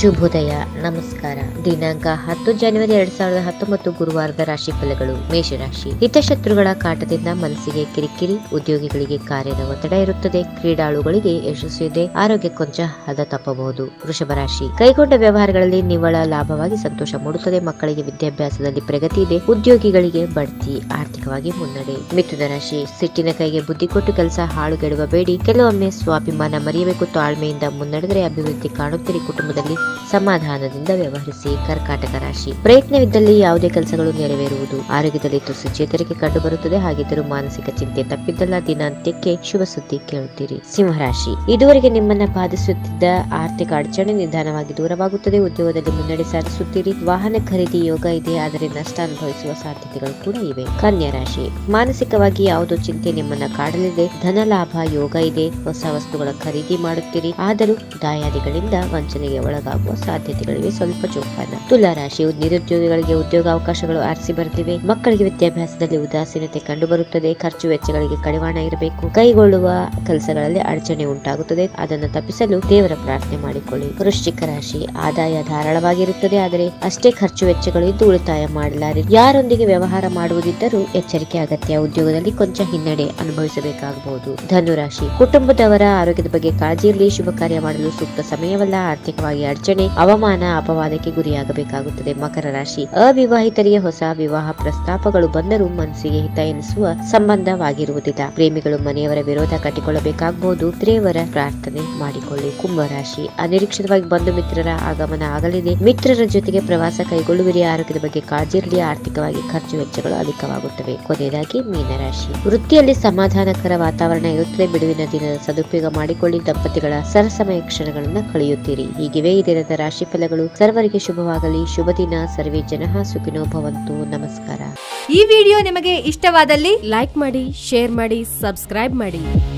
ಶುಭೋದಯ ನಮಸ್ಕಾರ ದಿನಾಂಕ ಹತ್ತು ಜನವರಿ ಎರಡ್ ಸಾವಿರದ ಹತ್ತೊಂಬತ್ತು ಗುರುವಾರದ ರಾಶಿ ಫಲಗಳು ಮೇಷರಾಶಿ ಹಿತಶತ್ರುಗಳ ಕಾಟದಿಂದ ಮನಸ್ಸಿಗೆ ಕಿರಿಕಿರಿ ಉದ್ಯೋಗಿಗಳಿಗೆ ಕಾರ್ಯದ ಒತ್ತಡ ಇರುತ್ತದೆ ಕ್ರೀಡಾಳುಗಳಿಗೆ ಯಶಸ್ಸು ಇದೆ ಆರೋಗ್ಯ ಕೊಂಚ ಹದ ತಪ್ಪಬಹುದು ವೃಷಭ ರಾಶಿ ಕೈಗೊಂಡ ವ್ಯವಹಾರಗಳಲ್ಲಿ ನಿವ್ವಳ ಲಾಭವಾಗಿ ಸಂತೋಷ ಮೂಡುತ್ತದೆ ಮಕ್ಕಳಿಗೆ ವಿದ್ಯಾಭ್ಯಾಸದಲ್ಲಿ ಪ್ರಗತಿ ಇದೆ ಉದ್ಯೋಗಿಗಳಿಗೆ ಬಡ್ತಿ ಆರ್ಥಿಕವಾಗಿ ಮುನ್ನಡೆ ಮಿಥುನ ರಾಶಿ ಸಿಟ್ಟಿನ ಕೈಗೆ ಬುದ್ಧಿ ಕೊಟ್ಟು ಕೆಲಸ ಹಾಳುಗೆಡುವ ಬೇಡಿ ಕೆಲವೊಮ್ಮೆ ಸ್ವಾಭಿಮಾನ ಮರೆಯಬೇಕು ತಾಳ್ಮೆಯಿಂದ ಮುನ್ನಡೆದರೆ ಅಭಿವೃದ್ಧಿ ಕಾಣುತ್ತೀರಿ ಕುಟುಂಬದಲ್ಲಿ ಸಮಾಧಾನದಿಂದ ವ್ಯವಹರಿಸಿ ಕರ್ಕಾಟಕ ರಾಶಿ ಪ್ರಯತ್ನವಿದ್ದಲ್ಲಿ ಯಾವುದೇ ಕೆಲಸಗಳು ನೆರವೇರುವುದು ಆರೋಗ್ಯದಲ್ಲಿ ತುಸು ಚೇತರಿಕೆ ಕಂಡು ಬರುತ್ತದೆ ಹಾಗಿದ್ದರೂ ಮಾನಸಿಕ ಚಿಂತೆ ತಪ್ಪಿದ್ದಲ್ಲ ದಿನಾಂತ್ಯಕ್ಕೆ ಶುಭ ಸುದ್ದಿ ಕೇಳುತ್ತೀರಿ ಸಿಂಹರಾಶಿ ಇದುವರೆಗೆ ನಿಮ್ಮನ್ನ ಬಾಧಿಸುತ್ತಿದ್ದ ಆರ್ಥಿಕ ಅಡಚಣೆ ನಿಧಾನವಾಗಿ ದೂರವಾಗುತ್ತದೆ ಉದ್ಯೋಗದಲ್ಲಿ ಮುನ್ನಡೆ ಸಾಧಿಸುತ್ತೀರಿ ವಾಹನ ಖರೀದಿ ಯೋಗ ಇದೆ ಆದರೆ ನಷ್ಟ ಅನುಭವಿಸುವ ಸಾಧ್ಯತೆಗಳು ಕೂಡ ಇವೆ ಕನ್ಯಾ ರಾಶಿ ಮಾನಸಿಕವಾಗಿ ಯಾವುದೋ ಚಿಂತೆ ನಿಮ್ಮನ್ನ ಕಾಡಲಿದೆ ಧನ ಲಾಭ ಯೋಗ ಇದೆ ಹೊಸ ವಸ್ತುಗಳ ಖರೀದಿ ಮಾಡುತ್ತೀರಿ ಆದರೂ ದಾಯಾದಿಗಳಿಂದ ವಂಚನೆಗೆ ಒಳಗಾಗುವ ಸಾಧ್ಯತೆಗಳಿವೆ ಸ್ವಲ್ಪ ಜೋಪಾನ ತುಲಾ ರಾಶಿ ನಿರುದ್ಯೋಗಿಗಳಿಗೆ ಉದ್ಯೋಗ ಅವಕಾಶಗಳು ಆರಿಸಿ ಬರುತ್ತಿವೆ ಮಕ್ಕಳಿಗೆ ವಿದ್ಯಾಭ್ಯಾಸದಲ್ಲಿ ಉದಾಸೀನತೆ ಕಂಡುಬರುತ್ತದೆ ಖರ್ಚು ವೆಚ್ಚಗಳಿಗೆ ಕಡಿವಾಣ ಇರಬೇಕು ಕೈಗೊಳ್ಳುವ ಕೆಲಸಗಳಲ್ಲಿ ಅಡಚಣೆ ಉಂಟಾಗುತ್ತದೆ ಅದನ್ನು ತಪ್ಪಿಸಲು ದೇವರ ಪ್ರಾರ್ಥನೆ ಮಾಡಿಕೊಳ್ಳಿ ವೃಶ್ಚಿಕ ರಾಶಿ ಆದಾಯ ಧಾರಾಳವಾಗಿರುತ್ತದೆ ಆದರೆ ಅಷ್ಟೇ ಖರ್ಚು ವೆಚ್ಚಗಳು ಇದ್ದು ಉಳಿತಾಯ ಮಾಡಲಾರೆ ಯಾರೊಂದಿಗೆ ವ್ಯವಹಾರ ಮಾಡುವುದಿದ್ದರೂ ಎಚ್ಚರಿಕೆ ಅಗತ್ಯ ಉದ್ಯೋಗದಲ್ಲಿ ಕೊಂಚ ಹಿನ್ನಡೆ ಅನುಭವಿಸಬೇಕಾಗಬಹುದು ಧನುರಾಶಿ ಕುಟುಂಬದವರ ಆರೋಗ್ಯದ ಬಗ್ಗೆ ಕಾಳಜಿ ಇರಲಿ ಶುಭ ಕಾರ್ಯ ಮಾಡಲು ಸೂಕ್ತ ಸಮಯವಲ್ಲ ಆರ್ಥಿಕವಾಗಿ ಅಡಚಣೆ ಅವಮಾನ ಅಪವಾದಕ್ಕೆ ಗುರಿಯಾಗಬೇಕಾಗುತ್ತದೆ ಮಕರ ರಾಶಿ ಅವಿವಾಹಿತರಿಗೆ ಹೊಸ ವಿವಾಹ ಪ್ರಸ್ತಾಪಗಳು ಬಂದರೂ ಮನಸ್ಸಿಗೆ ಹಿತ ಎನಿಸುವ ಸಂಬಂಧವಾಗಿರುವುದಿಲ್ಲ ಪ್ರೇಮಿಗಳು ಮನೆಯವರ ವಿರೋಧ ಕಟ್ಟಿಕೊಳ್ಳಬೇಕಾಗಬಹುದು ದೇವರ ಪ್ರಾರ್ಥನೆ ಮಾಡಿಕೊಳ್ಳಿ ಕುಂಭರಾಶಿ ಅನಿರೀಕ್ಷಿತವಾಗಿ ಬಂಧು ಮಿತ್ರರ ಆಗಮನ ಆಗಲಿದೆ ಮಿತ್ರರ ಜೊತೆಗೆ ಪ್ರವಾಸ ಕೈಗೊಳ್ಳುವಿರಿ ಆರೋಗ್ಯದ ಬಗ್ಗೆ ಕಾಳಜಿ ಇರಲಿ ಆರ್ಥಿಕವಾಗಿ ಖರ್ಚು ವೆಚ್ಚಗಳು ಅಧಿಕವಾಗುತ್ತವೆ ಕೊನೆಯದಾಗಿ ಮೀನರಾಶಿ ವೃತ್ತಿಯಲ್ಲಿ ಸಮಾಧಾನಕರ ವಾತಾವರಣ ಇರುತ್ತದೆ ಬಿಡುವಿನ ದಿನದ ಸದುಪಯೋಗ ಮಾಡಿಕೊಳ್ಳಿ ದಂಪತಿಗಳ ಸರಸಮಯ ಕ್ಷಣಗಳನ್ನು ಕಳೆಯುತ್ತೀರಿ ಹೀಗಿವೆ ಈ ದಿನದ ರಾಶಿ ಫಲಗಳು ಸರ್ವರಿಗೆ ಶುಭವಾಗಲಿ ಶುಭ ದಿನ ಸರ್ವೇ ಜನಃ ಸುಖಿನೋ ಭವಂತು ನಮಸ್ಕಾರ ಈ ವಿಡಿಯೋ ನಿಮಗೆ ಇಷ್ಟವಾದಲ್ಲಿ ಲೈಕ್ ಮಾಡಿ ಶೇರ್ ಮಾಡಿ ಸಬ್ಸ್ಕ್ರೈಬ್ ಮಾಡಿ